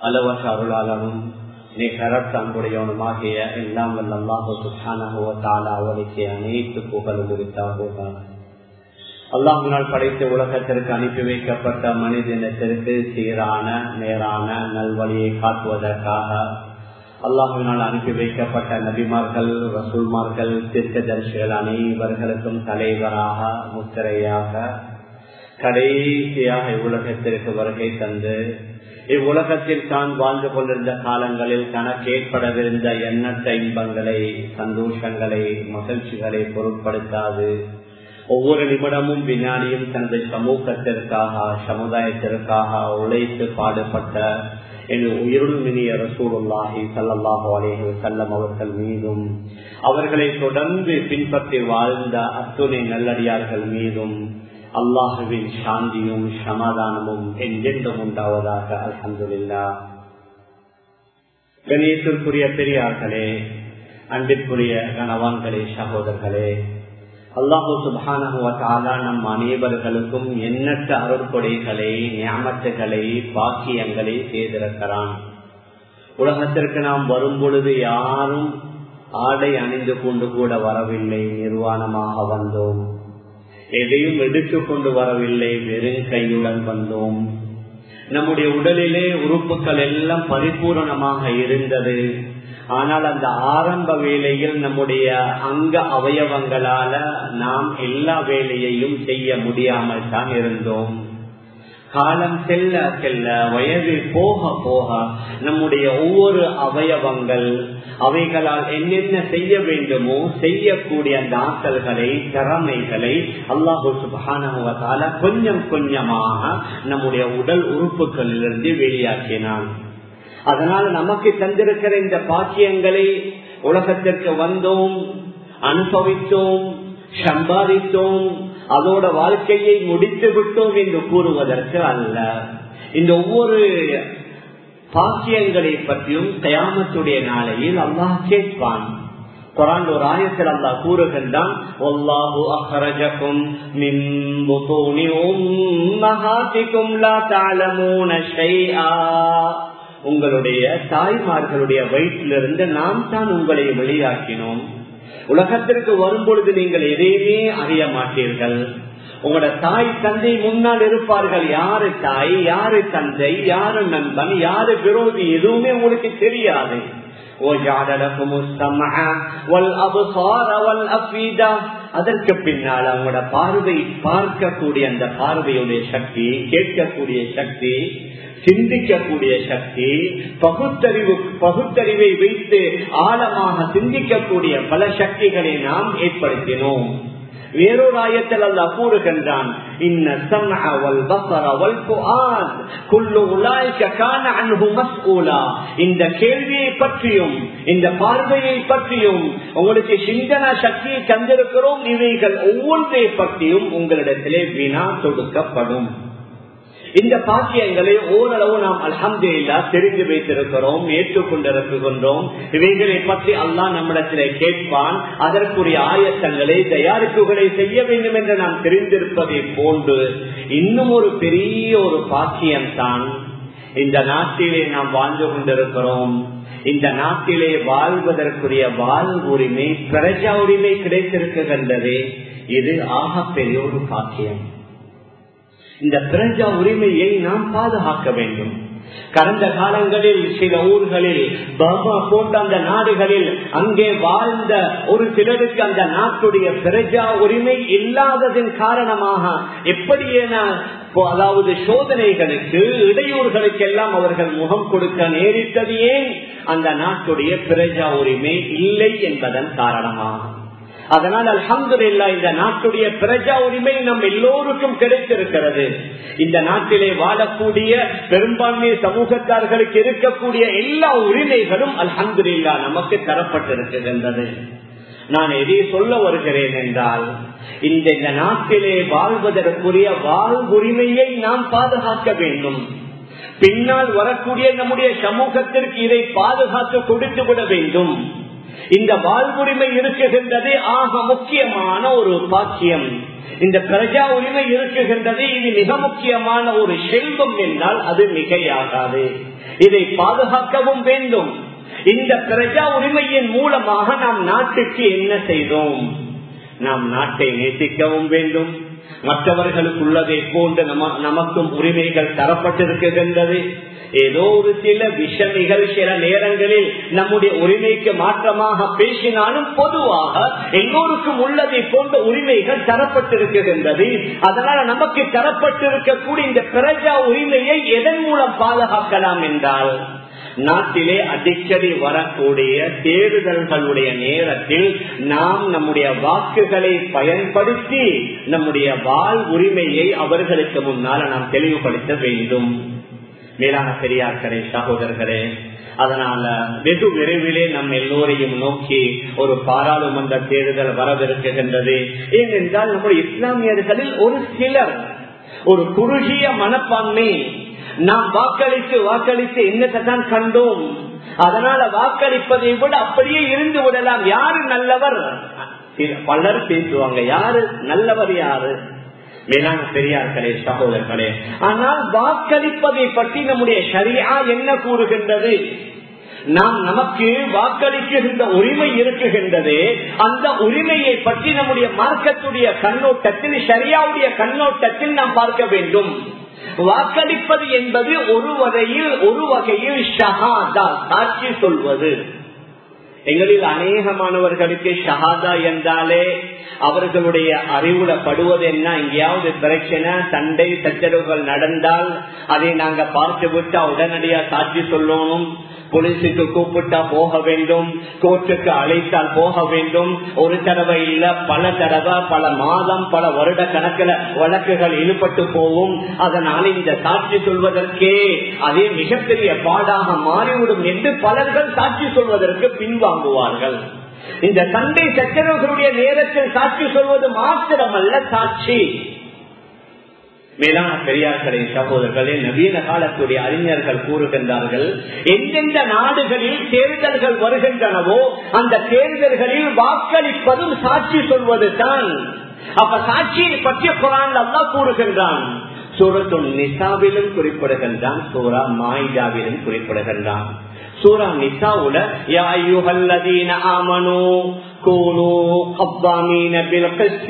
அளவற்ற அருளாளனும் நீ கரத்த அன்புடையவனுமாகிய எல்லாம் வல்ல அல்லாஹு சுல்தான அவருக்கு அனைத்து புகழும் உரித்தாகுதான் அல்லாஹினால் படைத்த உலகத்திற்கு அனுப்பி வைக்கப்பட்ட மனிதனத்திற்கு சீரான நேரான நல்வழியை காட்டுவதற்காக அல்லாஹினால் அனுப்பி வைக்கப்பட்ட நபிமார்கள் ரசூல்மார்கள் தீர்க்கதரிசிகள் அனைவர்களுக்கும் தலைவராக முத்திரையாக கடைசியாக இவ்வுலகத்திற்கு வருகை தந்து இவ்வுலகத்தில் தான் வாழ்ந்து கொண்டிருந்த காலங்களில் தனக்கு ஏற்படவிருந்த எண்ணற்ற இன்பங்களை சந்தோஷங்களை மகிழ்ச்சிகளை பொருட்படுத்தாது ஒவ்வொரு நிமிடமும் விஞ்ஞானியும் தனது சமூகத்திற்காக சமுதாயத்திற்காக உழைத்து பாடுபட்ட என் உயிருள்மினிய ரசூலுல்லாஹி சல்லாஹு அலேஹி செல்லம் அவர்கள் மீதும் அவர்களை தொடர்ந்து பின்பற்றி வாழ்ந்த அத்துணை நல்லடியார்கள் மீதும் அல்லாஹுவின் சாந்தியும் சமாதானமும் எங்கென்றும் உண்டாவதாக அலமதுல்லா கணேசத்திற்குரிய பெரியார்களே அன்பிற்குரிய கணவான்களே சகோதரர்களே அல்லாஹூ சுபானா நம் அனைவர்களுக்கும் எண்ணற்ற அருட்கொடைகளை ஞாபகங்களை பாக்கியங்களை செய்திருக்கிறான் உலகத்திற்கு நாம் வரும் பொழுது யாரும் ஆடை அணிந்து கொண்டு கூட வரவில்லை நிர்வாணமாக வந்தோம் எதையும் எடுத்துக் கொண்டு வரவில்லை வெறும் கையுடன் வந்தோம் நம்முடைய உடலிலே உறுப்புகள் எல்லாம் பரிபூரணமாக இருந்தது ஆனால் அந்த ஆரம்ப வேலையில் நம்முடைய அங்க அவயவங்களால நாம் எல்லா வேலையையும் செய்ய முடியாமல் தான் இருந்தோம் காலம் செல்ல செல்ல வயது போக போக நம்முடைய ஒவ்வொரு அவயவங்கள் அவைகளால் என்னென்ன செய்ய வேண்டுமோ செய்யக்கூடிய அந்த ஆற்றல்களை திறமைகளை அல்லாஹு சுபானுவத்தால கொஞ்சம் கொஞ்சமாக நம்முடைய உடல் உறுப்புகளிலிருந்து வெளியாக்கினான் அதனால் நமக்கு தந்திருக்கிற இந்த பாக்கியங்களை உலகத்திற்கு வந்தோம் அனுபவித்தோம் சம்பாதித்தோம் அதோட வாழ்க்கையை முடித்து விட்டோம் என்று கூறுவதற்கு அல்ல இந்த ஒவ்வொரு பாக்கியங்களை பற்றியும் கயாமத்துடைய நாளையில் அல்லாஹ் கேட்பான் குரான் ஒரு ஆயத்தில் அல்லா கூறுகின்றான் ஒல்லாஹு அஹரஜக்கும் மின் புதூனி உம்மஹாத்திக்கும் லா தஅலமூன ஷைஆ உங்களுடைய தாய்மார்களுடைய வயிற்றிலிருந்து நாம் தான் உங்களை வெளியாக்கினோம் உலகத்திற்கு வரும் பொழுது நீங்கள் எதையுமே அறிய மாட்டீர்கள் உங்களோட தாய் தந்தை முன்னால் இருப்பார்கள் யாரு தாய் யாரு தந்தை யாரு நண்பன் யாரு விரோதி எதுவுமே உங்களுக்கு தெரியாது அதற்கு பின்னால் அவங்களோட பார்வை பார்க்கக்கூடிய அந்த பார்வையுடைய சக்தி கேட்கக்கூடிய சக்தி சிந்திக்கக்கூடிய சக்தி பகுத்தறிவு பகுத்தறிவை வைத்து ஆழமாக சிந்திக்கக்கூடிய பல சக்திகளை நாம் ஏற்படுத்தினோம் வேறொரு ஆயத்தில் அல்ல கூறுகின்றான் இந்த கேள்வியை பற்றியும் இந்த பார்வையை பற்றியும் உங்களுக்கு சிந்தன சக்தியை தந்திருக்கிறோம் இவைகள் ஒவ்வொன்றை பற்றியும் உங்களிடத்திலே வினா தொடுக்கப்படும் இந்த பாக்கியங்களை ஓரளவு நாம் அலமது இல்லா தெரிந்து வைத்திருக்கிறோம் ஏற்றுக்கொண்டிருக்கின்றோம் இவைகளை பற்றி அல்லா நம்மிடத்திலே கேட்பான் அதற்குரிய ஆயத்தங்களை தயாரிப்புகளை செய்ய வேண்டும் என்று நாம் தெரிந்திருப்பதை போன்று இன்னும் ஒரு பெரிய ஒரு பாக்கியம் தான் இந்த நாட்டிலே நாம் வாழ்ந்து கொண்டிருக்கிறோம் இந்த நாட்டிலே வாழ்வதற்குரிய வாழ் உரிமை பிரஜா உரிமை கிடைத்திருக்கின்றது இது ஆகப்பெரிய ஒரு பாக்கியம் இந்த பிரஜா உரிமையை நாம் பாதுகாக்க வேண்டும் கடந்த காலங்களில் சில ஊர்களில் பர்மா போன்ற அந்த நாடுகளில் அங்கே வாழ்ந்த ஒரு சிலருக்கு அந்த நாட்டுடைய பிரஜா உரிமை இல்லாததன் காரணமாக எப்படியேன அதாவது சோதனைகளுக்கு இடையூறுகளுக்கு எல்லாம் அவர்கள் முகம் கொடுக்க நேரிட்டது ஏன் அந்த நாட்டுடைய பிரஜா உரிமை இல்லை என்பதன் காரணமாக அதனால் அல்ஹம்துல்லா இந்த நாட்டுடைய பிரஜா உரிமை நம் எல்லோருக்கும் கிடைத்திருக்கிறது இந்த நாட்டிலே வாழக்கூடிய பெரும்பான்மை சமூகத்தார்களுக்கு இருக்கக்கூடிய எல்லா உரிமைகளும் அல்ஹம்துல்லா நமக்கு தரப்பட்டிருக்கின்றது நான் எதை சொல்ல வருகிறேன் என்றால் இந்த இந்த நாட்டிலே வாழ்வதற்குரிய வாழ்வுரிமையை நாம் பாதுகாக்க வேண்டும் பின்னால் வரக்கூடிய நம்முடைய சமூகத்திற்கு இதை பாதுகாத்து கொடுத்து விட வேண்டும் இந்த வாழ்வுரிமை இருக்குகின்றது ஆக முக்கியமான ஒரு பாக்கியம் இந்த பிரஜா உரிமை இருக்குகின்றது இது மிக முக்கியமான ஒரு செல்வம் என்றால் அது மிகையாகாது இதை பாதுகாக்கவும் வேண்டும் இந்த பிரஜா உரிமையின் மூலமாக நாம் நாட்டுக்கு என்ன செய்தோம் நாம் நாட்டை நேசிக்கவும் வேண்டும் மற்றவர்களுக்குள்ளதை போன்று நமக்கும் உரிமைகள் தரப்பட்டிருக்கின்றது ஏதோ ஒரு சில விஷமிகள் சில நேரங்களில் நம்முடைய உரிமைக்கு மாற்றமாக பேசினாலும் பொதுவாக எல்லோருக்கும் உள்ளதை போன்ற உரிமைகள் தரப்பட்டிருக்கின்றது அதனால நமக்கு தரப்பட்டிருக்கக்கூடிய இந்த பிரஜா உரிமையை எதன் மூலம் பாதுகாக்கலாம் என்றால் நாட்டிலே அடிக்கடி வரக்கூடிய தேர்தல்களுடைய நேரத்தில் நாம் நம்முடைய வாக்குகளை பயன்படுத்தி நம்முடைய வாழ் உரிமையை அவர்களுக்கு முன்னால் நாம் தெளிவுபடுத்த வேண்டும் மேலான பெரியார்களே சகோதரர்களே அதனால வெகு விரைவிலே நம் எல்லோரையும் நோக்கி ஒரு பாராளுமன்ற தேர்தல் வரவிருக்கின்றது ஏனென்றால் நம்முடைய இஸ்லாமியர்களில் ஒரு சிலர் ஒரு குறுகிய மனப்பான்மை நாம் வாக்களித்து வாக்களித்து என்னத்தான் கண்டோம் அதனால வாக்களிப்பதை விட அப்படியே இருந்து விடலாம் யாரு நல்லவர் பலர் பேசுவாங்க யாரு நல்லவர் யாரு மேலான பெரியார்களே சகோதரர்களே ஆனால் வாக்களிப்பதை பற்றி நம்முடைய சரியா என்ன கூறுகின்றது நாம் நமக்கு வாக்களிக்கின்ற உரிமை இருக்குகின்றது அந்த உரிமையை பற்றி நம்முடைய மார்க்கத்துடைய கண்ணோட்டத்தில் சரியாவுடைய கண்ணோட்டத்தில் நாம் பார்க்க வேண்டும் வாக்களிப்பது என்பது ஒரு வகையில் ஒரு வகையில் ஷஹாதா சாட்சி சொல்வது எங்களில் அநேகமானவர்களுக்கு ஷஹாதா என்றாலே அவர்களுடைய அறிவுல படுவது என்ன எங்கேயாவது பிரச்சனை சண்டை சச்சரவுகள் நடந்தால் அதை நாங்க பார்த்து விட்டா உடனடியா சாட்சி சொல்லணும் போலீஸுக்கு கூப்பிட்டா போக வேண்டும் கோர்ட்டுக்கு அழைத்தால் போக வேண்டும் ஒரு தடவை இல்ல பல தடவை பல மாதம் பல வருட கணக்கில் வழக்குகள் ஈடுபட்டு போகும் அதனால் இந்த சாட்சி சொல்வதற்கே அதே மிகப்பெரிய பாடாக மாறிவிடும் என்று பலர்கள் சாட்சி சொல்வதற்கு பின்வாங்குவார்கள் இந்த சண்டை சச்சரவுகளுடைய நேரத்தில் சாட்சி சொல்வது மாத்திரமல்ல சாட்சி மேலான பெரியார்களே சகோதரர்களே நவீன காலத்துடைய அறிஞர்கள் கூறுகின்றார்கள் எந்தெந்த நாடுகளில் தேர்தல்கள் வருகின்றனவோ அந்த தேர்தல்களில் வாக்களிப்பதும் சாட்சி சொல்வது தான் அப்ப சாட்சியை பற்றிய குரான் அல்லா கூறுகின்றான் சூரத்து நிசாவிலும் குறிப்பிடுகின்றான் சூரா மாயிதாவிலும் குறிப்பிடுகின்றான் சூரா நிசாவுல யாயுகல்லதீன ஆமனோ كونوا قضامين بالقسط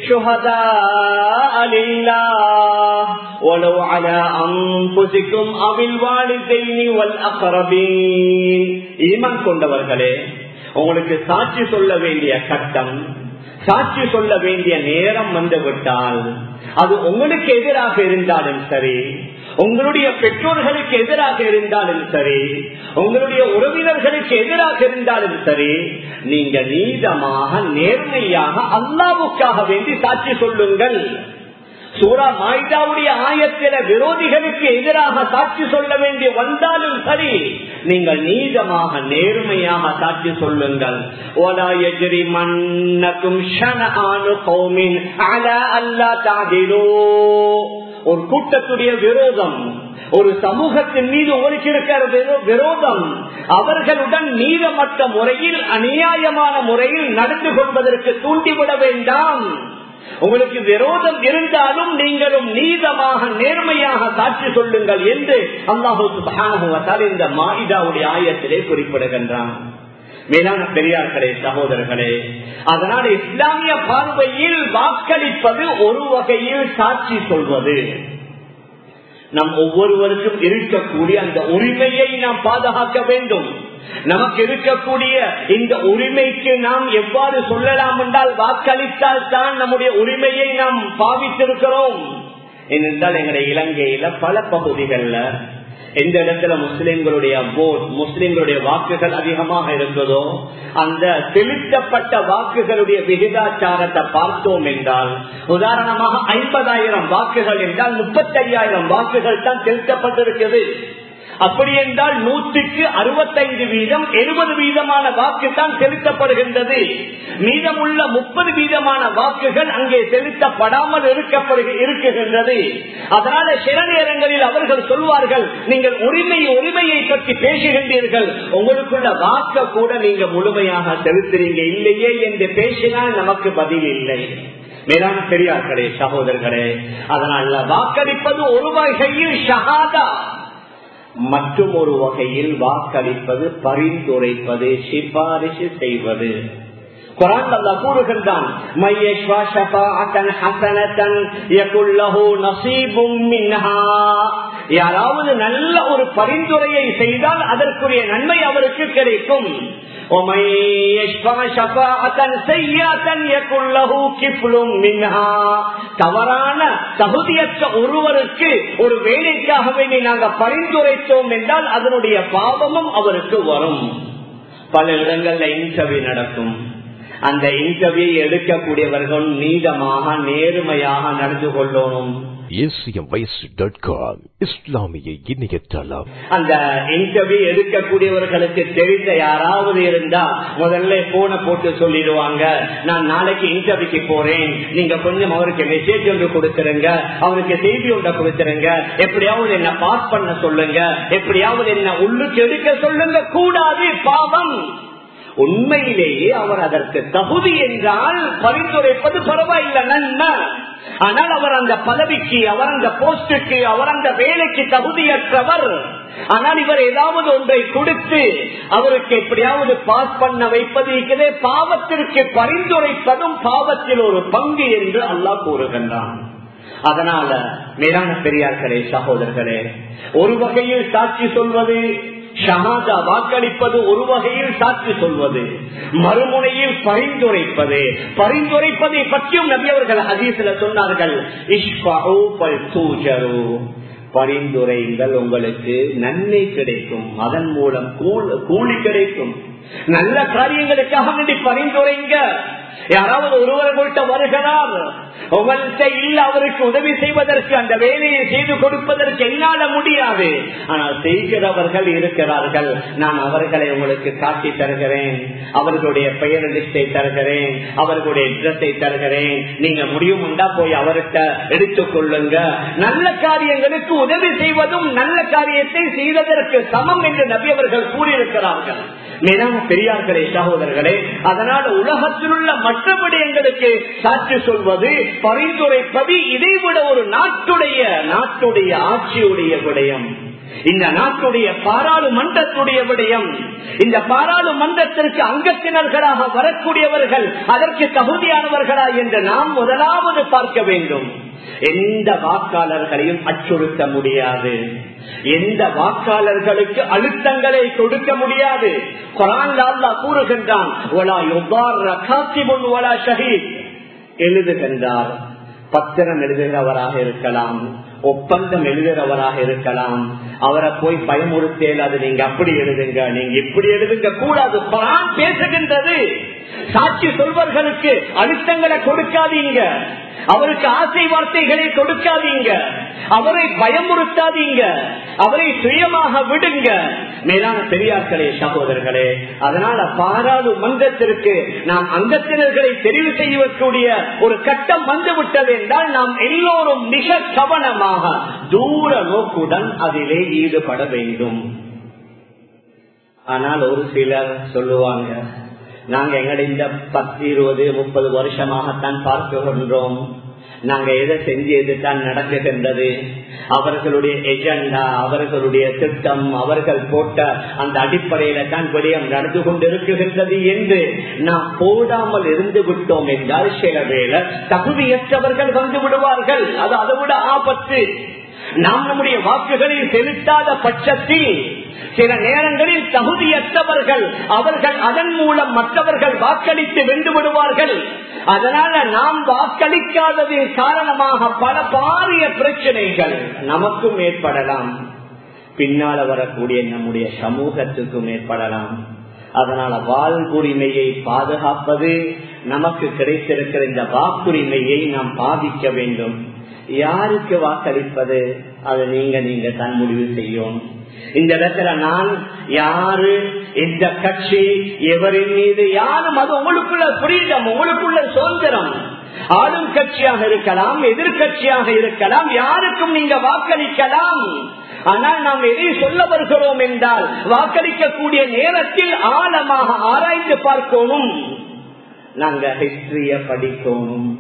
شهداء لله ولو على أنفسكم أو الوالدين والأقربين ஈமான் கொண்டவர்களே உங்களுக்கு சாட்சி சொல்ல வேண்டிய கட்டம் சாட்சி சொல்ல வேண்டிய நேரம் வந்துவிட்டால் அது உங்களுக்கு எதிராக இருந்தாலும் சரி உங்களுடைய பெற்றோர்களுக்கு எதிராக இருந்தாலும் சரி உங்களுடைய உறவினர்களுக்கு எதிராக இருந்தாலும் சரி நீங்க நீதமாக நேர்மையாக அல்லாவுக்காக வேண்டி சாட்சி சொல்லுங்கள் சூரா மாய்தாவுடைய ஆயத்தில விரோதிகளுக்கு எதிராக சாட்சி சொல்ல வேண்டி வந்தாலும் சரி நீங்கள் நீதமாக நேர்மையாக சாட்சி சொல்லுங்கள் ஓலா எஜரி மன்னக்கும் ஒரு கூட்டத்துடைய விரோதம் ஒரு சமூகத்தின் மீது உங்களுக்கு இருக்கிற விரோதம் அவர்களுடன் நீதமற்ற முறையில் அநியாயமான முறையில் நடந்து கொள்வதற்கு தூண்டிவிட வேண்டாம் உங்களுக்கு விரோதம் இருந்தாலும் நீங்களும் நீதமாக நேர்மையாக சாட்சி சொல்லுங்கள் என்று அல்லாஹு இந்த மாயிதாவுடைய ஆயத்திலே குறிப்பிடுகின்றான் மேலான பெரியார்களே சகோதரர்களே அதனால் இஸ்லாமிய பார்வையில் வாக்களிப்பது ஒரு வகையில் சாட்சி சொல்வது நம் ஒவ்வொருவருக்கும் இருக்கக்கூடிய அந்த உரிமையை நாம் பாதுகாக்க வேண்டும் நமக்கு இருக்கக்கூடிய இந்த உரிமைக்கு நாம் எவ்வாறு சொல்லலாம் என்றால் வாக்களித்தால் தான் நம்முடைய உரிமையை நாம் பாவித்திருக்கிறோம் ஏனென்றால் எங்களுடைய இலங்கையில பல பகுதிகளில் எந்த இடத்துல முஸ்லிம்களுடைய போட் முஸ்லிம்களுடைய வாக்குகள் அதிகமாக இருந்ததோ அந்த செலுத்தப்பட்ட வாக்குகளுடைய விகிதாச்சாரத்தை பார்த்தோம் என்றால் உதாரணமாக ஐம்பதாயிரம் வாக்குகள் என்றால் முப்பத்தி ஐயாயிரம் வாக்குகள் தான் செலுத்தப்பட்டிருக்கிறது அப்படி என்றால் நூற்றுக்கு அறுபத்தைந்து வீதம் எழுபது வீதமான வாக்கு தான் செலுத்தப்படுகின்றது மீதமுள்ள முப்பது வீதமான வாக்குகள் அங்கே செலுத்தப்படாமல் இருக்குகின்றது அதனால சில நேரங்களில் அவர்கள் சொல்வார்கள் நீங்கள் உரிமை உரிமையை பற்றி பேசுகின்றீர்கள் உங்களுக்குள்ள வாக்க கூட நீங்க முழுமையாக செலுத்துறீங்க இல்லையே என்று பேசினால் நமக்கு பதில் இல்லை மேலான பெரியார்களே சகோதரர்களே அதனால வாக்களிப்பது ஒரு வகையில் ஷஹாதா மற்றும் ஒரு வகையில் வாக்களிப்பது பரிந்துரைப்பது சிபாரிசு செய்வது குரான் அல்லா கூறுகின்றான் யாராவது நல்ல ஒரு பரிந்துரையை செய்தால் அதற்குரிய நன்மை அவருக்கு கிடைக்கும் தவறான தகுதியற்ற ஒருவருக்கு ஒரு வேலைக்காக வேண்டி நாங்கள் பரிந்துரைத்தோம் என்றால் அதனுடைய பாவமும் அவருக்கு வரும் பல இடங்கள்ல இன்டர்வியூ நடக்கும் அந்த இன்டர்வியூ எடுக்கக்கூடியவர்கள் நீதமாக நேர்மையாக நடந்து கொள்ளணும் இஸ்லாமிய இணையதளம் அந்த இன்டர்வியூ எடுக்கக்கூடியவர்களுக்கு தெரிந்த யாராவது இருந்தா முதல்ல போன போட்டு சொல்லிடுவாங்க நான் நாளைக்கு இன்டர்வியூக்கு போறேன் நீங்க கொஞ்சம் அவருக்கு மெசேஜ் ஒன்று கொடுத்துருங்க அவருக்கு செய்தி ஒன்றை கொடுத்துருங்க எப்படியாவது என்ன பாஸ் பண்ண சொல்லுங்க எப்படியாவது என்ன உள்ளுக்கு எடுக்க சொல்லுங்க கூடாது பாவம் உண்மையிலேயே அவர் அதற்கு தகுதி என்றால் பரிந்துரைப்பது பரவாயில்லை நன்மை ஆனால் அவர் அந்த பதவிக்கு அவர் அந்த போஸ்டுக்கு அவர் அந்த வேலைக்கு தகுதியற்றவர் ஆனால் இவர் ஏதாவது ஒன்றை கொடுத்து அவருக்கு எப்படியாவது பாஸ் பண்ண வைப்பது இருக்கிறதே பாவத்திற்கு பரிந்துரைப்பதும் பாவத்தில் ஒரு பங்கு என்று அல்லாஹ் கூறுகின்றான் அதனால மேலான பெரியார்களே சகோதரர்களே ஒரு வகையில் சாட்சி சொல்வது ஷஹாதா வாக்களிப்பது ஒரு வகையில் சாட்சி சொல்வது மறுமுனையில் பரிந்துரைப்பது பரிந்துரைப்பதை பற்றியும் நபி அவர்கள் ஹதீஸ்ல சொன்னார்கள் பரிந்துரைங்கள் உங்களுக்கு நன்மை கிடைக்கும் அதன் மூலம் கூலி கிடைக்கும் நல்ல காரியங்களுக்காக வேண்டி பரிந்துரைங்க யாராவது ஒருவர்கள்ட்ட வருகிறார் உங்கள்கிட்ட இல்ல அவருக்கு உதவி செய்வதற்கு அந்த வேலையை செய்து கொடுப்பதற்கு என்னால முடியாது ஆனால் செய்கிறவர்கள் இருக்கிறார்கள் நான் அவர்களை உங்களுக்கு காட்டி தருகிறேன் அவர்களுடைய பெயர் லிஸ்டை தருகிறேன் அவர்களுடைய ட்ரெஸ்ஸை தருகிறேன் நீங்க முடியும் உண்டா போய் அவர்கிட்ட எடுத்துக் கொள்ளுங்க நல்ல காரியங்களுக்கு உதவி செய்வதும் நல்ல காரியத்தை செய்வதற்கு சமம் என்று நபி அவர்கள் கூறியிருக்கிறார்கள் மேலான பெரியார்களே சகோதரர்களே அதனால் உலகத்தில் உள்ள மற்ற விடயங்களுக்கு சாட்சி சொல்வது பரிந்துரைப்பது இதைவிட ஒரு நாட்டுடைய நாட்டுடைய ஆட்சியுடைய விடயம் இந்த நாட்டுடைய பாராளுமன்றத்துடைய விடயம் இந்த பாராளுமன்றத்திற்கு அங்கத்தினர்களாக வரக்கூடியவர்கள் அதற்கு தகுதியானவர்களா என்று நாம் முதலாவது பார்க்க வேண்டும் எந்த வாக்காளர்களையும் அச்சுறுத்த முடியாது எந்த வாக்காளர்களுக்கு அழுத்தங்களை கொடுக்க முடியாது கூறுகின்றான் எழுதுகின்றார் பத்திரம் எழுதுகிறவராக இருக்கலாம் ஒப்பந்தம் எழுதுகிறவராக இருக்கலாம் அவரை போய் பயமுறுத்தேல் அது நீங்க அப்படி எழுதுங்க நீங்க இப்படி எழுதுங்க கூடாது பேசுகின்றது சாட்சி சொல்வர்களுக்கு அழுத்தங்களை கொடுக்காதீங்க அவருக்கு ஆசை வார்த்தைகளை கொடுக்காதீங்க அவரை பயமுறுத்தாதீங்க அவரை சுயமாக விடுங்க மேலான பெரியார்களே சகோதரர்களே அதனால பாராளுமன்றத்திற்கு நாம் அங்கத்தினர்களை தெரிவு செய்யக்கூடிய ஒரு கட்டம் வந்துவிட்டது என்றால் நாம் எல்லோரும் மிக கவனமாக தூர நோக்குடன் அதிலே ஈடுபட வேண்டும் ஆனால் ஒரு சிலர் சொல்லுவாங்க நாங்க எங்களை இந்த பத்து இருபது முப்பது வருஷமாகத்தான் பார்க்கின்றோம் நாங்க எதை செஞ்சு எதுதான் நடக்குகின்றது அவர்களுடைய எஜெண்டா அவர்களுடைய திட்டம் அவர்கள் போட்ட அந்த அடிப்படையில தான் விடயம் நடந்து கொண்டிருக்கின்றது என்று நாம் போடாமல் இருந்து விட்டோம் என்றால் சில வேளை தகுதியற்றவர்கள் வந்து விடுவார்கள் அது அதை விட ஆபத்து நாம் நம்முடைய வாக்குகளை செலுத்தாத பட்சத்தில் சில நேரங்களில் தகுதியற்றவர்கள் அவர்கள் அதன் மூலம் மற்றவர்கள் வாக்களித்து வென்று விடுவார்கள் அதனால நாம் வாக்களிக்காததின் காரணமாக பல பாரிய பிரச்சனைகள் நமக்கும் ஏற்படலாம் பின்னால வரக்கூடிய நம்முடைய சமூகத்துக்கும் ஏற்படலாம் அதனால வாழ்வுரிமையை பாதுகாப்பது நமக்கு கிடைத்திருக்கிற இந்த வாக்குரிமையை நாம் பாதிக்க வேண்டும் யாருக்கு வாக்களிப்பது அதை நீங்க நீங்க தன் முடிவு செய்யும் இந்த இடத்துல நான் யாரு எந்த கட்சி எவரின் மீது யாரும் அது உங்களுக்குள்ள புரிதம் உங்களுக்குள்ள சுதந்திரம் ஆளும் கட்சியாக இருக்கலாம் எதிர்கட்சியாக இருக்கலாம் யாருக்கும் நீங்க வாக்களிக்கலாம் ஆனால் நாம் எதை சொல்ல வருகிறோம் என்றால் வாக்களிக்கக்கூடிய நேரத்தில் ஆழமாக ஆராய்ந்து பார்க்கணும் நாங்க ஹிஸ்டரிய படிக்கணும்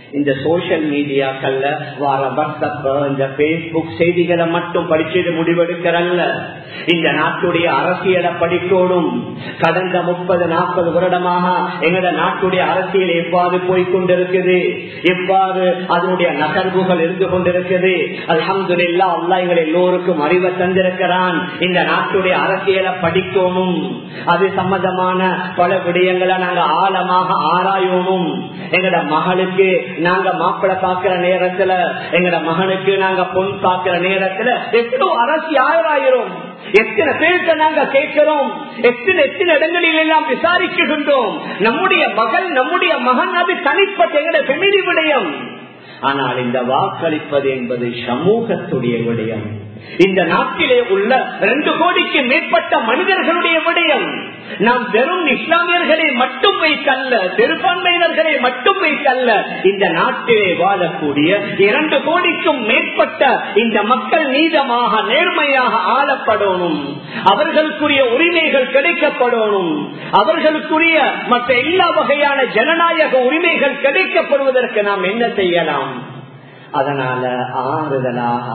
இந்த சோசியல் மீடியாக்கள்ல வார வாட்ஸ்அப் இந்த பேஸ்புக் செய்திகளை மட்டும் படிச்சுட்டு முடிவெடுக்கிறல்ல இந்த நாட்டுடைய அரசியலை படிக்கணும் கடந்த முப்பது நாற்பது வருடமாக எங்கட நாட்டுடைய அரசியல் எவ்வாறு போய்கொண்டிருக்குது எவ்வாறு அதனுடைய நகர்வுகள் இருந்து கொண்டிருக்குது அல்ஹம்துல்லா அல்லா எங்கள் எல்லோருக்கும் அறிவை தந்திருக்கிறான் இந்த நாட்டுடைய அரசியலை படிக்கணும் அது சம்பந்தமான பல விடயங்களை நாங்க ஆழமாக ஆராயணும் எங்கட மகளுக்கு நாங்க மாப்பிள்ள பாக்குற நேரத்துல எங்கட மகனுக்கு நாங்க பொன் பாக்குற நேரத்துல எத்தனை அரசு ஆயிரம் எத்தனை பேர்த்த நாங்க கேட்கிறோம் எத்தனை எத்தனை இடங்களில் எல்லாம் விசாரிக்கின்றோம் நம்முடைய மகள் நம்முடைய மகன் அது தனிப்பட்ட எங்கட பெமிலி விடயம் ஆனால் இந்த வாக்களிப்பது என்பது சமூகத்துடைய விடயம் இந்த நாட்டிலே உள்ள ரெண்டு கோடிக்கு மேற்பட்ட மனிதர்களுடைய விடயம் நாம் வெறும் இஸ்லாமியர்களை மட்டும் வைத்தல்ல பெரும்பான்மையினர்களை மட்டும் வைத்தல்ல இந்த நாட்டிலே வாழக்கூடிய இரண்டு கோடிக்கும் மேற்பட்ட இந்த மக்கள் நீதமாக நேர்மையாக ஆளப்படணும் அவர்களுக்குரிய உரிமைகள் கிடைக்கப்படணும் அவர்களுக்குரிய மற்ற எல்லா வகையான ஜனநாயக உரிமைகள் கிடைக்கப்படுவதற்கு நாம் என்ன செய்யலாம் அதனால ஆறுதலாக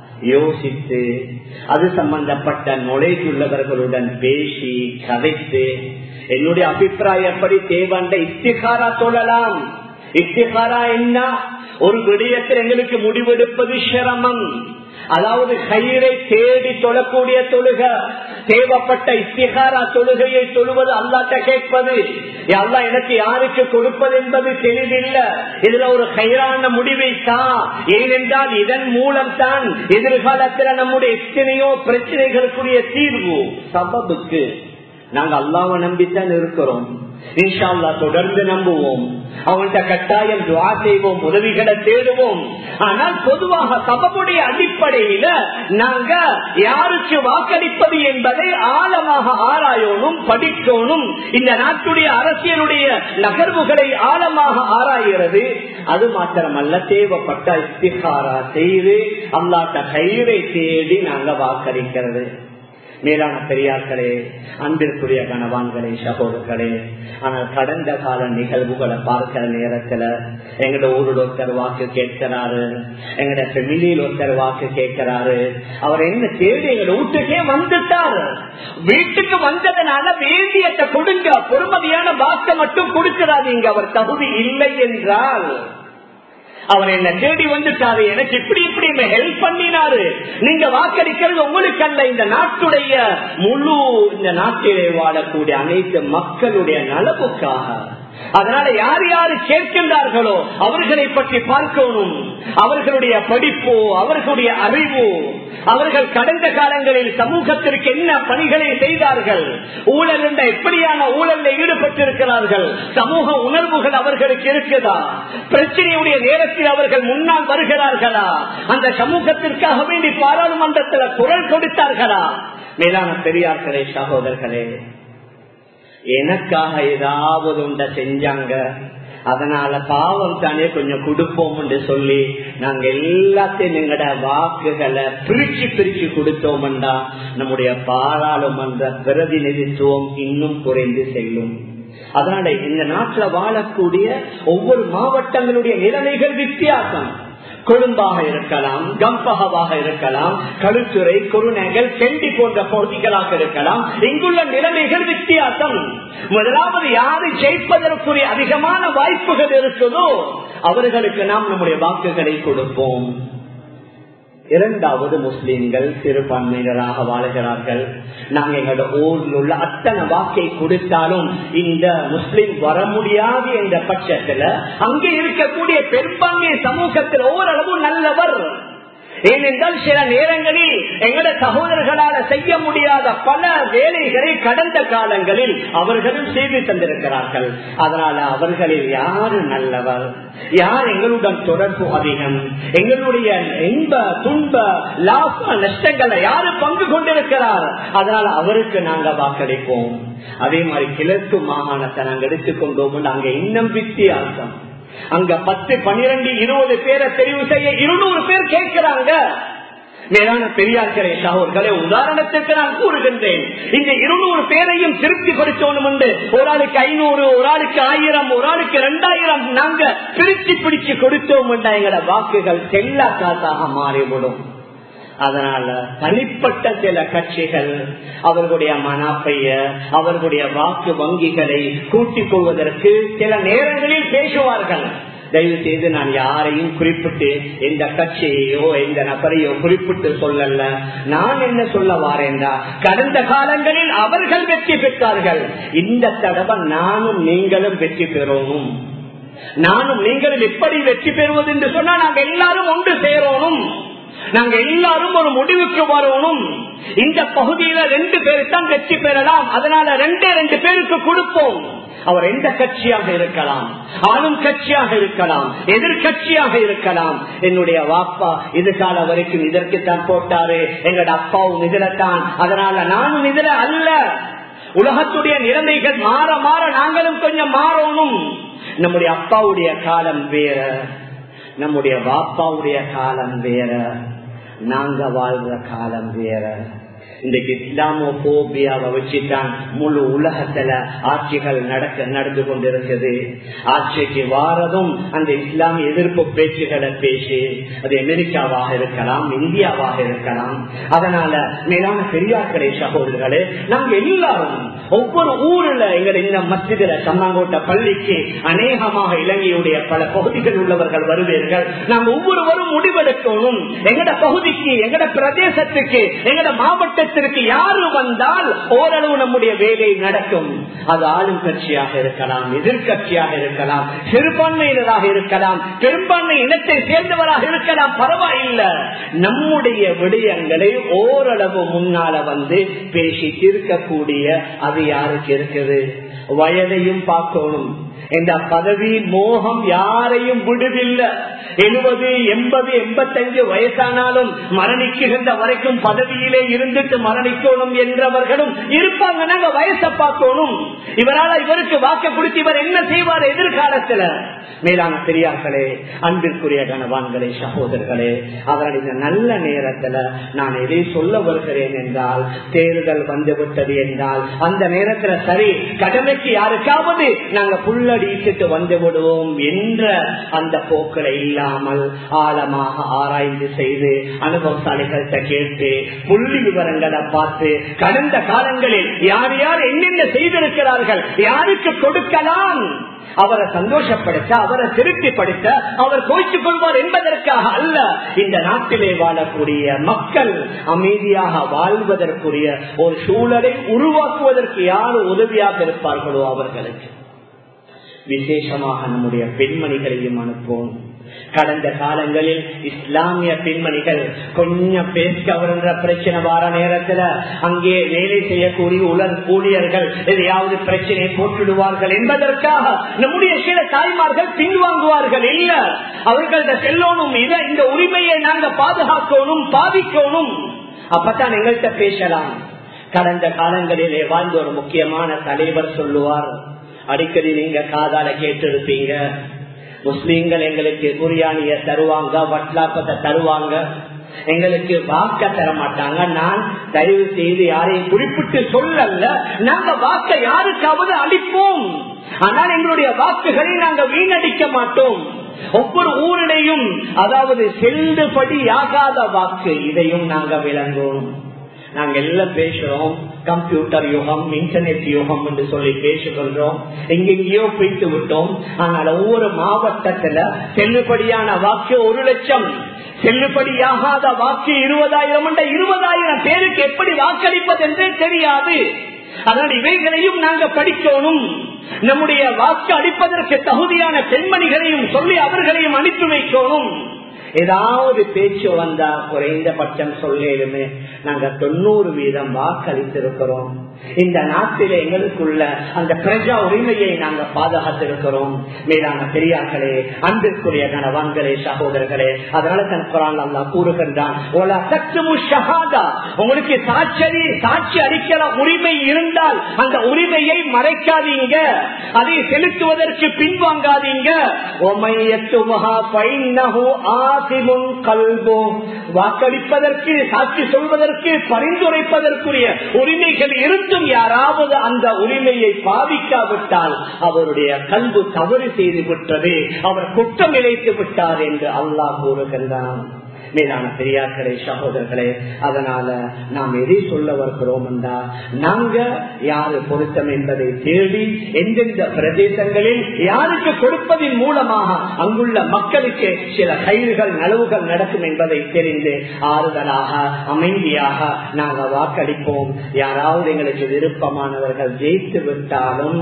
யோசித்து அது சம்பந்தப்பட்ட நுழைவுள்ளவர்களுடன் பேசி கதைத்து என்னுடைய அபிப்பிராயப்படி தேவண்ட இஸ்திகாரா சொல்லலாம் இஸ்திகாரா என்ன ஒரு விடயத்தில் எங்களுக்கு முடிவெடுப்பது சிரமம் அதாவது கயிறை தேடி தொழக்கூடிய தொழுக தேவைப்பட்ட இஸ்திகாரா தொழுகையை தொழுவது அல்லாட்ட கேட்பது அல்லா எனக்கு யாருக்கு கொடுப்பது என்பது தெளிவில்லை இதுல ஒரு கயிறான முடிவை தான் ஏனென்றால் இதன் மூலம் தான் எதிர்காலத்தில் நம்முடைய எத்தனையோ பிரச்சனைகளுக்குரிய தீர்வு சபபுக்கு நாங்க அல்லாவை நம்பித்தான் இருக்கிறோம் இன்ஷால்லா தொடர்ந்து நம்புவோம் அவன்கிட்ட கட்டாயம் துவா செய்வோம் உதவிகளை தேடுவோம் ஆனால் பொதுவாக சபமுடைய அடிப்படையில நாங்க யாருக்கு வாக்களிப்பது என்பதை ஆழமாக ஆராயணும் படிக்கணும் இந்த நாட்டுடைய அரசியலுடைய நகர்வுகளை ஆழமாக ஆராய்கிறது அது மாத்திரமல்ல தேவைப்பட்ட இஸ்திகாரா செய்து அல்லாட்ட கயிறை தேடி நாங்க வாக்களிக்கிறது மேலான பெரியார்களே அன்பிற்குரிய கணவான்களே சகோதரர்களே ஆனால் கடந்த கால நிகழ்வுகளை பார்க்கிற நேரத்துல எங்கட ஊரில் ஒருத்தர் வாக்கு கேட்கிறாரு எங்கட ஃபெமிலியில் ஒருத்தர் வாக்கு கேட்கிறாரு அவர் என்ன தேடி எங்க வீட்டுக்கே வந்துட்டாரு வீட்டுக்கு வந்ததுனால வேண்டியத்தை கொடுங்க பொறுமதியான வாக்கை மட்டும் கொடுக்கிறாதீங்க அவர் தகுதி இல்லை என்றால் அவர் என்ன தேடி வந்துட்டாரு எனக்கு இப்படி இப்படி ஹெல்ப் பண்ணினாரு நீங்க வாக்களிக்கிறது உங்களுக்கு அல்ல இந்த நாட்டுடைய முழு இந்த நாட்டிலே வாழக்கூடிய அனைத்து மக்களுடைய நலவுக்காக அதனால யார் யாரு கேட்கின்றார்களோ அவர்களை பற்றி பார்க்கணும் அவர்களுடைய படிப்பு அவர்களுடைய அறிவு அவர்கள் கடந்த காலங்களில் சமூகத்திற்கு என்ன பணிகளை செய்தார்கள் ஊழல் என்ற எப்படியான ஊழலில் ஈடுபட்டிருக்கிறார்கள் சமூக உணர்வுகள் அவர்களுக்கு இருக்குதா பிரச்சனையுடைய நேரத்தில் அவர்கள் முன்னால் வருகிறார்களா அந்த சமூகத்திற்காக வேண்டி பாராளுமன்றத்தில் குரல் கொடுத்தார்களா மேலான பெரியார்களே சகோதரர்களே எனக்காக ஏதாவது உண்ட செஞ்சாங்க அதனால பாவம் தானே கொஞ்சம் கொடுப்போம் என்று சொல்லி நாங்க எல்லாத்தையும் எங்கட வாக்குகளை பிரிச்சு பிரிச்சு கொடுத்தோம்டா நம்முடைய பாராளுமன்ற பிரதிநிதித்துவம் இன்னும் குறைந்து செல்லும் அதனால இந்த நாட்டில் வாழக்கூடிய ஒவ்வொரு மாவட்டங்களுடைய நிலைமைகள் வித்தியாசம் கொழும்பாக இருக்கலாம் கம்பகவாக இருக்கலாம் கழுத்துறை குருநகல் செண்டி போன்ற பகுதிகளாக இருக்கலாம் இங்குள்ள நிலைமைகள் வித்தியாசம் முதலாவது யாரு ஜெயிப்பதற்குரிய அதிகமான வாய்ப்புகள் இருக்குதோ அவர்களுக்கு நாம் நம்முடைய வாக்குகளை கொடுப்போம் இரண்டாவது முஸ்லிம்கள் சிறுபான்மையினராக வாழ்கிறார்கள் நாங்க எங்களோட ஊரில் உள்ள அத்தனை வாக்கை கொடுத்தாலும் இந்த முஸ்லிம் வர முடியாது என்ற பட்சத்துல அங்கே இருக்கக்கூடிய பெரும்பான்மை சமூகத்தில் ஓரளவு நல்லவர் ஏனென்றால் சில நேரங்களில் எங்கட சகோதரர்களால செய்ய முடியாத பல வேலைகளை கடந்த காலங்களில் அவர்களும் செய்து தந்திருக்கிறார்கள் அதனால அவர்களில் யாரு நல்லவர் யார் எங்களுடன் தொடர்பு அதிகம் எங்களுடைய இன்ப துன்ப லாப நஷ்டங்களை யாரு பங்கு கொண்டிருக்கிறார் அதனால அவருக்கு நாங்க வாக்களிப்போம் அதே மாதிரி கிழக்கு மாகாணத்தை நாங்க எடுத்துக்கொண்டோம் அங்க இன்னும் வித்தியாசம் அங்க பத்து பன்னிரண்டு இருபது பேரை தெரிவு செய்ய இருநூறு பேர் கேட்கிறாங்க மேலான பெரியார்களே சகோதர்களே உதாரணத்திற்கு நான் கூறுகின்றேன் இந்த இருநூறு பேரையும் திருப்தி கொடுத்தோம் உண்டு ஒரு ஆளுக்கு ஐநூறு ஒரு ஆளுக்கு ஆயிரம் ஒரு ஆளுக்கு இரண்டாயிரம் நாங்க பிரிச்சு பிடிச்சு கொடுத்தோம் எங்களோட வாக்குகள் செல்லா காசாக மாறிவிடும் அதனால தனிப்பட்ட சில கட்சிகள் அவர்களுடைய மனாப்பைய அவர்களுடைய வாக்கு வங்கிகளை கூட்டிக் கொள்வதற்கு சில நேரங்களில் பேசுவார்கள் தயவு செய்து நான் யாரையும் குறிப்பிட்டு எந்த கட்சியையோ எந்த நபரையோ குறிப்பிட்டு சொல்லல நான் என்ன சொல்ல வாரேன்டா கடந்த காலங்களில் அவர்கள் வெற்றி பெற்றார்கள் இந்த தடவை நானும் நீங்களும் வெற்றி பெறணும் நானும் நீங்களும் எப்படி வெற்றி பெறுவது என்று சொன்னா நாங்க எல்லாரும் ஒன்று சேரணும் நாங்க எல்லாரும் ஒரு முடிவுக்கு வரணும் இந்த பகுதியில ரெண்டு பேருக்கு தான் வெற்றி பெறலாம் அதனால ரெண்டே ரெண்டு பேருக்கு கொடுப்போம் அவர் எந்த கட்சியாக இருக்கலாம் ஆளும் கட்சியாக இருக்கலாம் எதிர்கட்சியாக இருக்கலாம் என்னுடைய வாப்பா இது கால வரைக்கும் இதற்குத்தான் போட்டாரு எங்களோட அப்பாவும் இதில்தான் அதனால நானும் இதுல அல்ல உலகத்துடைய நிலைமைகள் மாற மாற நாங்களும் கொஞ்சம் மாறணும் நம்முடைய அப்பாவுடைய காலம் வேற நம்முடைய வாப்பாவுடைய காலம் வேற நாங்க வாழ்ற காலம் வேற இன்றைக்கு இஸ்லாமோபியாவை வச்சுதான் முழு உலகத்துல ஆட்சிகள் நடக்க நடந்து கொண்டிருக்கிறது ஆட்சிக்கு வாரதும் அந்த இஸ்லாமிய எதிர்ப்பு பேச்சுகளை பேசி அது அமெரிக்காவாக இருக்கலாம் இந்தியாவாக இருக்கலாம் அதனால மேலான பெரியார்களே சகோதரர்களே நாங்க எல்லாரும் ஒவ்வொரு ஊர்ல எங்க இந்த மசிதில சம்மாங்கோட்ட பள்ளிக்கு அநேகமாக இலங்கையுடைய பல பகுதிகள் உள்ளவர்கள் வருவீர்கள் நாங்க ஒவ்வொருவரும் முடிவெடுக்கணும் எங்கட பகுதிக்கு எங்கட பிரதேசத்துக்கு எங்கட மாவட்டத்திற்கு யாரு வந்தால் ஓரளவு நம்முடைய வேலை நடக்கும் அது ஆளும் கட்சியாக இருக்கலாம் எதிர்கட்சியாக இருக்கலாம் சிறுபான்மையினராக இருக்கலாம் பெரும்பான்மை இனத்தை சேர்ந்தவராக இருக்கலாம் பரவாயில்லை நம்முடைய விடயங்களை ஓரளவு முன்னால வந்து பேசி தீர்க்கக்கூடிய அது யாருக்கு இருக்குது வயதையும் பார்க்கணும் இந்த பதவி மோகம் யாரையும் விடுதில்லை எழுபது எண்பது எண்பத்தஞ்சு வயசானாலும் மரணிக்குகின்ற வரைக்கும் பதவியிலே இருந்துட்டு மரணிக்கணும் என்றவர்களும் இருப்பாங்க நாங்க வயசை பார்க்கணும் இவரால் இவருக்கு வாக்கு கொடுத்து இவர் என்ன செய்வார் எதிர்காலத்துல மேலான பெரியார்களே அன்பிற்குரிய கனவான்களே சகோதரர்களே அவர்கள் இந்த நல்ல நேரத்துல நான் எதை சொல்ல வருகிறேன் என்றால் தேர்தல் வந்துவிட்டது என்றால் அந்த நேரத்துல சரி கடமைக்கு யாருக்காவது நாங்க புல்லடிச்சுட்டு வந்து விடுவோம் என்ற அந்த போக்களை இல்லாமல் ஆழமாக ஆராய்ந்து செய்து அனுபவசாலிகள்கிட்ட கேட்டு புள்ளி விவரங்களை பார்த்து கடந்த காலங்களில் யார் யார் என்னென்ன செய்திருக்கிறார்கள் யாருக்கு கொடுக்கலாம் அவரை சந்தோஷப்படுத்த அவரை திருப்திப்படுத்த அவர் கோய்ச்சி கொள்வார் என்பதற்காக அல்ல இந்த நாட்டிலே வாழக்கூடிய மக்கள் அமைதியாக வாழ்வதற்குரிய ஒரு சூழலை உருவாக்குவதற்கு யார் உதவியாக இருப்பார்களோ அவர்களுக்கு விசேஷமாக நம்முடைய பெண்மணிகளையும் அனுப்புவோம் கடந்த காலங்களில் இஸ்லாமிய பெண்மணிகள் கொஞ்சம் பேச வருகின்ற பிரச்சனை வார நேரத்துல அங்கே வேலை செய்யக்கூடிய உலர் ஊழியர்கள் எதையாவது பிரச்சனையை போட்டுடுவார்கள் என்பதற்காக நம்முடைய சில தாய்மார்கள் பின்வாங்குவார்கள் இல்ல அவர்கள்ட்ட செல்லணும் இதை இந்த உரிமையை நாங்க பாதுகாக்கணும் பாதிக்கணும் அப்பதான் எங்கள்கிட்ட பேசலாம் கடந்த காலங்களிலே வாழ்ந்த ஒரு முக்கியமான தலைவர் சொல்லுவார் அடிக்கடி நீங்க காதால கேட்டிருப்பீங்க முஸ்லீம்கள் எங்களுக்கு குரியானிய தருவாங்க வட்லாப்பத்தை தருவாங்க எங்களுக்கு வாக்க தர மாட்டாங்க நான் தயவு செய்து யாரையும் குறிப்பிட்டு சொல்லல நாங்க வாக்க யாருக்காவது அளிப்போம் ஆனால் எங்களுடைய வாக்குகளை நாங்க வீணடிக்க மாட்டோம் ஒவ்வொரு ஊரிடையும் அதாவது செல்லுபடியாகாத வாக்கு இதையும் நாங்க விளங்குவோம் நாங்க எல்லாம் பேசுறோம் கம்ப்யூட்டர் யுகம் இன்டர்நெட் யுகம் என்று சொல்லி பேசிக்கொள்றோம் எங்கெங்கயோ போயிட்டு விட்டோம் ஆனால் ஒவ்வொரு மாவட்டத்துல செல்லுபடியான வாக்கு ஒரு லட்சம் செல்லுபடியாகாத வாக்கு இருபதாயிரம் இருபதாயிரம் பேருக்கு எப்படி வாக்களிப்பது என்றே தெரியாது அதனால் இவைகளையும் நாங்க படிக்கணும் நம்முடைய வாக்கு அளிப்பதற்கு தகுதியான பெண்மணிகளையும் சொல்லி அவர்களையும் அனுப்பி வைக்கணும் ஏதாவது பேச்சு வந்தா குறைந்தபட்சம் சொல்லிடுமே நாங்க தொண்ணூறு வீதம் வாக்களித்திருக்கிறோம் இந்த நாட்டில எங்களுக்குள்ள அந்த பிரஜா உரிமையை நாங்க பாதுகாத்திருக்கிறோம் மேலான பெரியார்களே அன்பிற்குரிய கணவான்களே சகோதரர்களே அதனால தன் குரான் அல்லா கூறுகின்றான் உங்களுக்கு சாட்சி சாட்சி அளிக்கிற உரிமை இருந்தால் அந்த உரிமையை மறைக்காதீங்க அதை செலுத்துவதற்கு பின்வாங்காதீங்க வாக்களிப்பதற்கு சாட்சி சொல்வதற்கு பரிந்துரைப்பதற்குரிய உரிமைகள் இருந்தும் யாராவது அந்த உரிமையை பாதிக்காவிட்டால் அவருடைய கல்வு தவறு செய்து விட்டது அவர் குற்றம் இழைத்து விட்டார் என்று அல்லாஹ் கூறுகின்றான் மேலான பெரியார்களே சகோதரர்களே அதனால நாம் எதை சொல்ல வருகிறோம் என்றா நாங்க யாரு பொருத்தம் என்பதை தேடி எந்தெந்த பிரதேசங்களில் யாருக்கு கொடுப்பதன் மூலமாக அங்குள்ள மக்களுக்கு சில கயிறுகள் நலவுகள் நடக்கும் என்பதை தெரிந்து ஆறுதலாக அமைதியாக நாங்கள் வாக்களிப்போம் யாராவது எங்களுக்கு விருப்பமானவர்கள் ஜெயித்து விட்டாலும்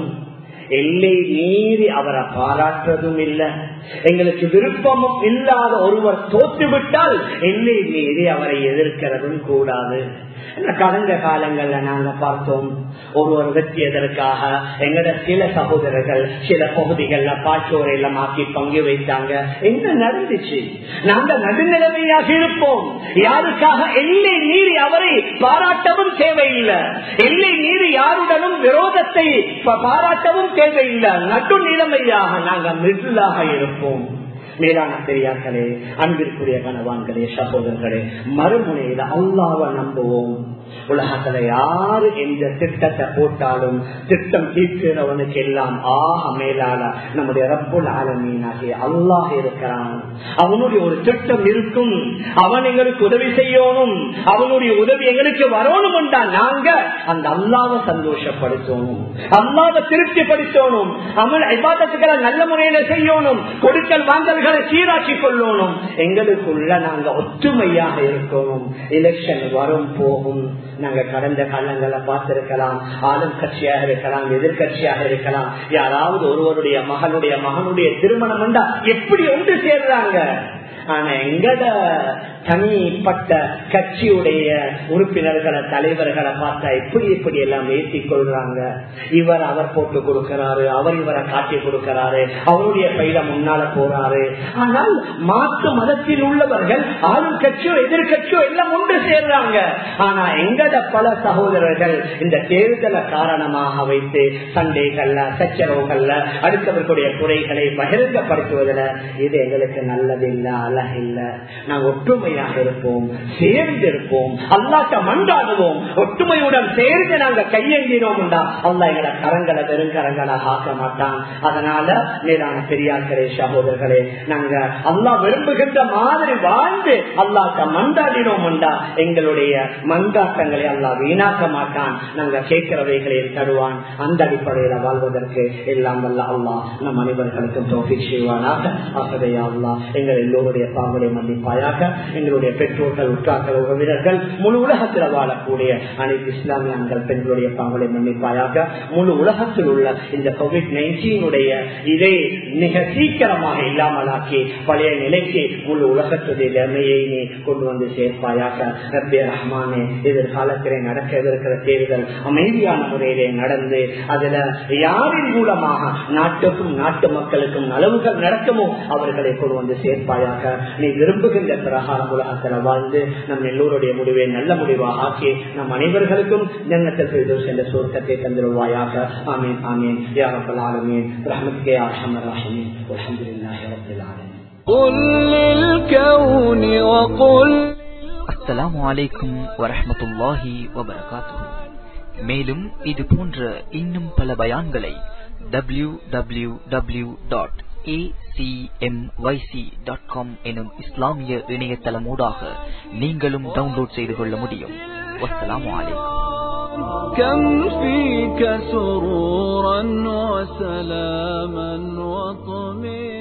எல்லை மீறி அவரை பாராட்டுறதும் இல்லை எங்களுக்கு விருப்பமும் இல்லாத ஒருவர் தோற்றுவிட்டால் எல்லை மீறி அவரை எதிர்க்கிறதும் கூடாது கடந்த காலங்கள்ல நாங்க பார்த்தோம் ஒருவர் வெற்றியதற்காக எங்கட சில சகோதரர்கள் சில பகுதிகள்ல பாச்சோரையில மாக்கி பங்கு வைத்தாங்க என்ன நடந்துச்சு நாங்க நடுநிலைமையாக இருப்போம் யாருக்காக எல்லை மீறி அவரை பாராட்டவும் தேவையில்லை எல்லை மீறி யாருடனும் விரோதத்தை பாராட்டவும் தேவையில்லை நடுநிலைமையாக நாங்க மிடிலாக இருப்போம் மேலான பெரியார்களே அன்பிற்குரிய கணவான்களே சகோதரர்களே மறுமுனையில அல்லாவ நம்புவோம் உலகத்துல யாரு எந்த திட்டத்தை போட்டாலும் திட்டம் தீர்க்கிறவனுக்கு எல்லாம் ஆக மேலால நம்முடைய ரப்புல் ஆலமீனாகிய அல்லாஹ் இருக்கிறான் அவனுடைய ஒரு திட்டம் இருக்கும் அவன் எங்களுக்கு உதவி செய்யணும் அவனுடைய உதவி எங்களுக்கு வரணும் நாங்க அந்த அல்லாவை சந்தோஷப்படுத்தணும் அல்லாவை திருப்திப்படுத்தணும் அவன் விவாதத்துக்களை நல்ல முறையில செய்யணும் கொடுக்கல் வாங்கல்களை சீராக்கி கொள்ளணும் எங்களுக்குள்ள நாங்க ஒற்றுமையாக இருக்கணும் எலெக்ஷன் வரும் போகும் நாங்க கடந்த காலங்களை பார்த்திருக்கலாம் ஆளும் கட்சியாக இருக்கலாம் எதிர்கட்சியாக இருக்கலாம் யாராவது ஒருவருடைய மகனுடைய மகனுடைய திருமணம் வந்தா எப்படி ஒன்று சேர்றாங்க ஆனா எங்கட தனிப்பட்ட கட்சியுடைய உறுப்பினர்களை தலைவர்களை பார்த்தா எப்படி எப்படி எல்லாம் ஏற்றி கொள்றாங்க இவர் அவர் போட்டு கொடுக்கிறாரு அவர் இவரை காட்டி கொடுக்கிறாரு அவருடைய பையில முன்னால போறாரு ஆனால் மாற்று மதத்தில் உள்ளவர்கள் ஆளும் கட்சியோ எதிர்கட்சியோ எல்லாம் ஒன்று சேர்றாங்க ஆனா எங்கட பல சகோதரர்கள் இந்த தேர்தலை காரணமாக வைத்து சண்டைகள்ல சச்சரவுகள்ல அடுத்தவர்களுடைய குறைகளை பகிரங்கப்படுத்துவதில் இது எங்களுக்கு நல்லதில்லை அழகில்ல நாங்கள் ஒற்றுமையாக இருப்போம் சேர்ந்து இருப்போம் அல்லாட்ட மண்டாடுவோம் ஒற்றுமையுடன் சேர்ந்து நாங்க கையெழுந்தினோம் அல்லா எங்களை கரங்களை வெறுங்கரங்களாக ஆக்க மாட்டான் அதனால மேலான பெரியார்களே சகோதரர்களே நாங்க அல்லா விரும்புகின்ற மாதிரி வாழ்ந்து அல்லாட்ட மண்டாடினோம் எங்களுடைய மண்டாட்டங்களை அல்லா வீணாக்க மாட்டான் நாங்க கேட்கிறவைகளை தருவான் அந்த அடிப்படையில வாழ்வதற்கு எல்லாம் வல்ல அல்லா நம் அனைவர்களுக்கும் தோஃபி செய்வானாக ஆகவே அல்லா எங்கள் எல்லோருடைய பாவலை மன்னிப்பாயாக எங்களுடைய பெற்றோர்கள் உற்றார்கள் உறவினர்கள் முழு உலகத்தில் வாழக்கூடிய அனைத்து இஸ்லாமிய ஆண்கள் பெண்களுடைய பாவலை மன்னிப்பாயாக முழு உலகத்தில் உள்ள இந்த கோவிட் நைன்டீனுடைய இதை மிக சீக்கிரமாக இல்லாமலாக்கி பழைய நிலைக்கு முழு உலகத்துடைய நிலைமையை நீ கொண்டு வந்து சேர்ப்பாயாக ரப்பே ரஹ்மானே எதிர்காலத்திலே நடக்கவிருக்கிற தேர்தல் அமைதியான முறையிலே நடந்து அதுல யாரின் மூலமாக நாட்டுக்கும் நாட்டு மக்களுக்கும் நலவுகள் நடக்குமோ அவர்களை கொண்டு வந்து சேர்ப்பாயாக நீ விரும்புகின்ற பிரகாரம் உலகத்தில் வாழ்ந்து நம் எல்லோருடைய முடிவை நல்ல முடிவாக ஆக்கி நம் அனைவர்களுக்கும் ஜன்னத்தில் என்ற சுருக்கத்தை தந்திருவாயாக ஆமீன் ஆமீன் யா ரப்பல் ஆலமீன் ரஹ்மத்கே ஆஷம் ரஹீம் அல்ஹம்துலில்லாஹி ரப்பில் ஆலமீன் قل للكون وقل அஸ்ஸலாமு அலைக்கும் வரஹ்மத்துல்லாஹி வபரகாத்துஹு மேலும் இது போன்ற இன்னும் பல பயான்களை W W W dot acmyc.com எனும் இஸ்லாமிய இணையதளமூடாக நீங்களும் டவுன்லோட் செய்து கொள்ள முடியும் வஸ்ஸலாமு அலைக்கும் كم فيك سرورا وسلاما وطمئنا